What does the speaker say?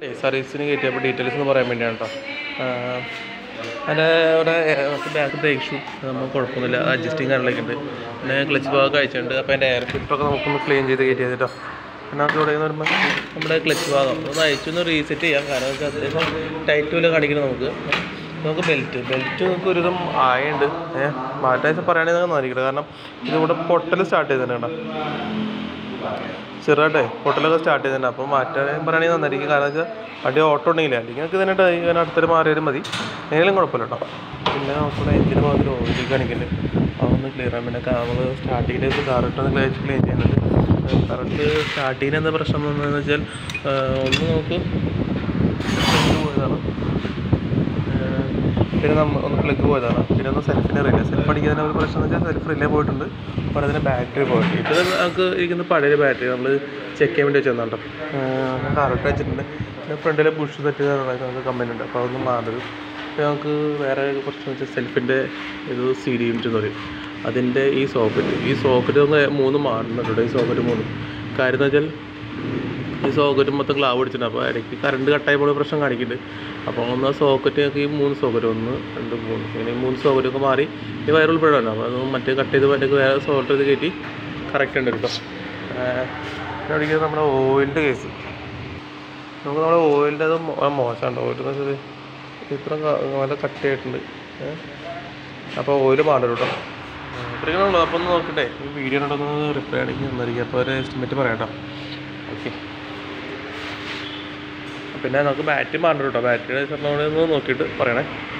സർവീസിന് കയറ്റിയപ്പോൾ ഡീറ്റെയിൽസ് എന്ന് പറയാൻ വേണ്ടിയാണ് കേട്ടോ അതിൻ്റെ അവിടെ ബാക്ക് ബ്രേക്ക് ഷൂ നമ്മൾ കുഴപ്പമൊന്നുമില്ല അഡ്ജസ്റ്റിങ് കാര്യങ്ങളൊക്കെ ഉണ്ട് പിന്നെ ക്ലച്ച് ഭാഗം അയച്ചിട്ടുണ്ട് അപ്പോൾ അതിൻ്റെ എയർ ഫിൽറ്ററൊക്കെ നമുക്കൊന്ന് ക്ലീൻ ചെയ്ത് കയറ്റിയത് കേട്ടോ പിന്നെ നമുക്ക് ഇവിടെ നിന്ന് വരുമ്പോൾ നമ്മുടെ ക്ലച്ച് ഭാഗം ഒന്ന് അയച്ചൊന്ന് റീസെറ്റ് ചെയ്യാം കാരണം നമുക്ക് അത്യാവശ്യം ടൈറ്റ് പോലെ കാണിക്കണം നമുക്ക് നമുക്ക് ബെൽറ്റ് ബെൽറ്റ് നമുക്ക് ഒരുവിധം ആയുണ്ട് ഏഹ് മാറ്റാൻ പറയുകയാണെങ്കിൽ നന്നായിരിക്കട്ടെ കാരണം ഇതിവിടെ പൊട്ടൽ സ്റ്റാർട്ട് ചെയ്തിട്ടുണ്ട് കേട്ടോ ചെറുതായിട്ടേ പൊട്ടലൊക്കെ സ്റ്റാർട്ട് ചെയ്തിട്ടുണ്ട് അപ്പോൾ മാറ്റാൻ പറയുകയാണെങ്കിൽ നന്നായിരിക്കും കാരണം വെച്ചാൽ വണ്ടി ഓട്ടോ ഉണ്ടെങ്കിലേ അല്ലെങ്കിൽ നിങ്ങൾക്ക് ഇതിനായിട്ട് ഇങ്ങനെ അടുത്തൊരു മാറിയാലും മതി എങ്കിലും കുഴപ്പമില്ല കേട്ടോ പിന്നെ നമുക്കിവിടെ എഞ്ചിന് ഭാഗത്തിൽ ഓയിൽ കാണിക്കുന്നുണ്ട് അതൊന്ന് ക്ലിയർ ആകും പിന്നെ നമ്മൾ സ്റ്റാർട്ടിങ്ങിൽ കറക്റ്റ് ക്ലീൻ ചെയ്യുന്നുണ്ട് കറക്റ്റ് സ്റ്റാർട്ടിങ്ങിന് എന്താ പ്രശ്നം എന്ന് വെച്ചാൽ ആ, ഒന്ന് നമുക്ക് പ്ലഗ് പോയതാണ് ആ, പിന്നെ നമ്മൾ ഒന്ന് പ്ലഗ് പോയതാണ് പിന്നെ ഒന്ന് സെൽഫിന് റിലേ സെൽഫ് അടിക്കുന്നതിന് ഒരു പ്രശ്നം എന്ന് വെച്ചാൽ സെൽഫ് റിലേ പോയിട്ടുണ്ട് അപ്പോൾ അതിന് ബാറ്ററി പോയിട്ടുണ്ട് ഇപ്പോൾ ഇത് നമുക്ക് ഇരിക്കുന്ന പഴയ ബാറ്ററി നമ്മൾ ചെക്ക് ചെയ്യാൻ വേണ്ടി വെച്ചതാണ് കേട്ടോ കറക്റ്റ് വെച്ചിട്ടുണ്ട് പിന്നെ ഫ്രണ്ടിലെ ബുഷ് സെറ്റ് നമുക്ക് കമ്പനി ഉണ്ട് അപ്പോൾ അതൊന്നും മാറരുത് പിന്നെ നമുക്ക് വേറെ പ്രശ്നം വെച്ചാൽ സെൽഫിൻ്റെ ഇത് സി ഡി യൂണിറ്റ് എന്ന് പറയും അതിൻ്റെ ഈ സോക്കറ്റ് ഈ സോക്കറ്റ് ഒന്ന് മൂന്ന് മാറുന്നുണ്ട് ഈ സോക്കറ്റ് മൂന്ന് കാര്യം എന്ന് വെച്ചാൽ ഈ സോക്കറ്റ് മൊത്തം ക്ലാവ് പിടിച്ചിട്ടുണ്ട് അപ്പോൾ ഇടയ്ക്ക് കറണ്ട് കട്ടായപ്പോൾ പ്രശ്നം കാണിക്കുന്നുണ്ട് അപ്പോൾ ഒന്ന് ആ സോക്കറ്റ് ഈ മൂന്ന് സോക്കറ്റ് ഒന്ന് രണ്ട് മൂന്ന് ഇങ്ങനെ ഈ മൂന്ന് സോക്കറ്റ് ഒക്കെ മാറി ഈ വയർ ഉൾപ്പെടാണ് അപ്പോൾ അത് മറ്റേ കട്ട് ചെയ്ത് മറ്റേ വേറെ സോൾട്ട് ചെയ്ത് കയറ്റി കറക്റ്റ് ഉണ്ട് കേട്ടോ പിന്നെ ഒരിക്കലും നമ്മുടെ ഓയിലിൻ്റെ കേസ് നമുക്ക് നമ്മുടെ ഓയിലിൻ്റെ അത് മോശമുണ്ട് ഓയിൽ എന്ന് വെച്ചാൽ ഇത്ര ക- നല്ല കട്ടിയായിട്ടുണ്ട് ഏഹ് അപ്പോൾ ഓയിൽ മാറും കേട്ടോ ഇത്രയൊക്കെ ഉള്ളൂ അപ്പോൾ ഒന്ന് നോക്കട്ടെ ഈ വീഡിയോ ഒന്ന് റിപ്ലൈ ആണെങ്കിൽ നന്നായിരിക്കും അപ്പോൾ ഒരു എസ്റ്റിമേറ്റ് പറയാം കേട്ടോ ഓക്കെ പിന്നെ നമുക്ക് ബാറ്ററി മാറണം കേട്ടോ ബാറ്ററിയുടെ ഒന്ന് നോക്കിയിട്ട് പറയണേ